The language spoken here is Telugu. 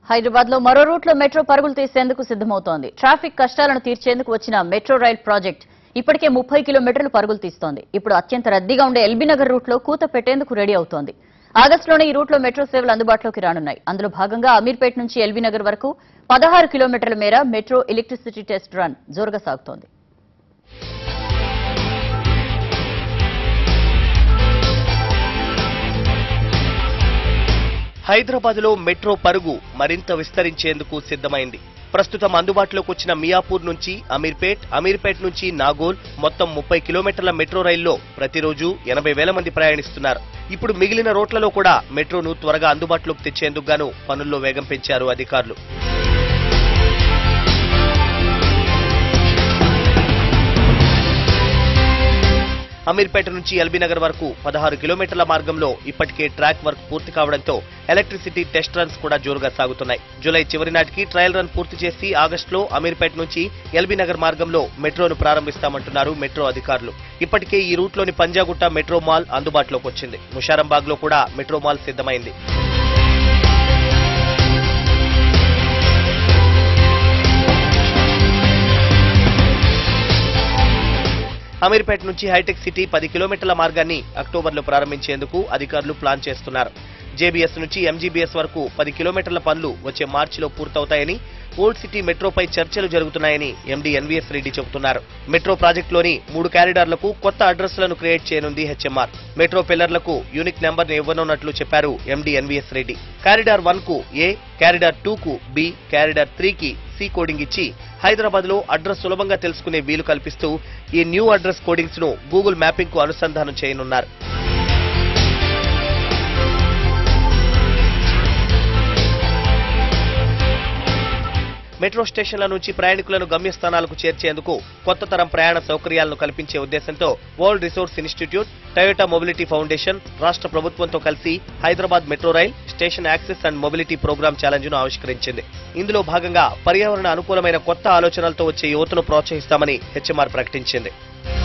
హైదరాబాద్ లో మరో రూట్ లో మెట్రో పరుగులు తీసేందుకు సిద్దమవుతోంది ట్రాఫిక్ కష్టాలను తీర్చేందుకు వచ్చిన మెట్రో రైల్ ప్రాజెక్ట్ ఇప్పటికే ముప్పై కిలోమీటర్లు పరుగులు తీస్తోంది ఇప్పుడు అత్యంత రద్దీగా ఉండే ఎల్బీ నగర్ రూట్ లో కూత పెట్టేందుకు రెడీ అవుతోంది ఆగస్టులోనే ఈ రూట్ లో మెట్రో సేవలు అందుబాటులోకి రానున్నాయి అందులో భాగంగా అమీర్పేట్ నుంచి ఎల్బీ నగర్ వరకు పదహారు కిలోమీటర్ల మేర మెట్రో ఎలక్ట్రిసిటీ టెస్ట్ రన్ జోరుగా సాగుతోంది హైదరాబాద్ లో మెట్రో పరుగు మరింత విస్తరించేందుకు సిద్ధమైంది ప్రస్తుతం అందుబాటులోకి వచ్చిన మియాపూర్ నుంచి అమీర్పేట్ అమీర్పేట్ నుంచి నాగోల్ మొత్తం ముప్పై కిలోమీటర్ల మెట్రో రైల్లో ప్రతిరోజు ఎనభై వేల మంది ప్రయాణిస్తున్నారు ఇప్పుడు మిగిలిన రోడ్లలో కూడా మెట్రోను త్వరగా అందుబాటులోకి తెచ్చేందుకు గాను పనుల్లో వేగం పెంచారు అధికారులు అమీర్పేట నుంచి ఎల్బీనగర్ వరకు పదహారు కిలోమీటర్ల మార్గంలో ఇప్పటికే ట్రాక్ వర్క్ పూర్తి కావడంతో ఎలక్ట్రిసిటీ టెస్ట్ రన్స్ కూడా జోరుగా సాగుతున్నాయి జూలై చివరి నాటికి ట్రయల్ రన్ పూర్తి చేసి ఆగస్టులో అమీర్పేట నుంచి ఎల్బీనగర్ మార్గంలో మెట్రోను ప్రారంభిస్తామంటున్నారు మెట్రో అధికారులు ఇప్పటికే ఈ రూట్లోని పంజాగుట్ట మెట్రో మాల్ అందుబాటులోకి వచ్చింది ముషారంబాగ్ లో కూడా మెట్రో మాల్ సిద్ధమైంది అమీర్పేట నుంచి హైటెక్ సిటీ పది కిలోమీటర్ల మార్గాన్ని అక్టోబర్లో ప్రారంభించేందుకు అధికారులు ప్లాన్ చేస్తున్నారు జేబీఎస్ నుంచి ఎంజీబీఎస్ వరకు పది కిలోమీటర్ల పనులు వచ్చే మార్చిలో పూర్తవుతాయని ఓల్డ్ సిటీ మెట్రోపై చర్చలు జరుగుతున్నాయని ఎండీ ఎన్వీఎస్ రెడ్డి చెబుతున్నారు మెట్రో ప్రాజెక్టులోని మూడు క్యారిడార్లకు కొత్త అడ్రస్లను క్రియేట్ చేయనుంది హెచ్ఎంఆర్ మెట్రో పిల్లర్లకు యూనిక్ నెంబర్ ఇవ్వనున్నట్లు చెప్పారు MD NVS Reddy corridor one కు ఏ క్యారిడార్ టూ కు బి క్యారిడార్ త్రీ కి సి కోడింగ్ ఇచ్చి హైదరాబాద్ లో అడ్రస్ సులభంగా తెలుసుకునే వీలు కల్పిస్తూ ఈ న్యూ అడ్రస్ కోడింగ్స్ ను గూగుల్ మ్యాపింగ్ కు అనుసంధానం చేయనున్నారు మెట్రో స్టేషన్ల నుంచి ప్రయాణికులను గమ్యస్థానాలకు చేర్చేందుకు కొత్త తరం ప్రయాణ సౌకర్యాలను కల్పించే ఉద్దేశంతో world resource institute Toyota mobility foundation రాష్ట్ర ప్రభుత్వంతో కలిసి Hyderabad metro rail station access and mobility programme challenge ను ఆవిష్కరించింది ఇందులో భాగంగా పర్యావరణ అనుకూలమైన కొత్త ఆలోచనలతో వచ్చే యువతను ప్రోత్సహిస్తామని హెచ్ఎంఆర్ ప్రకటించింది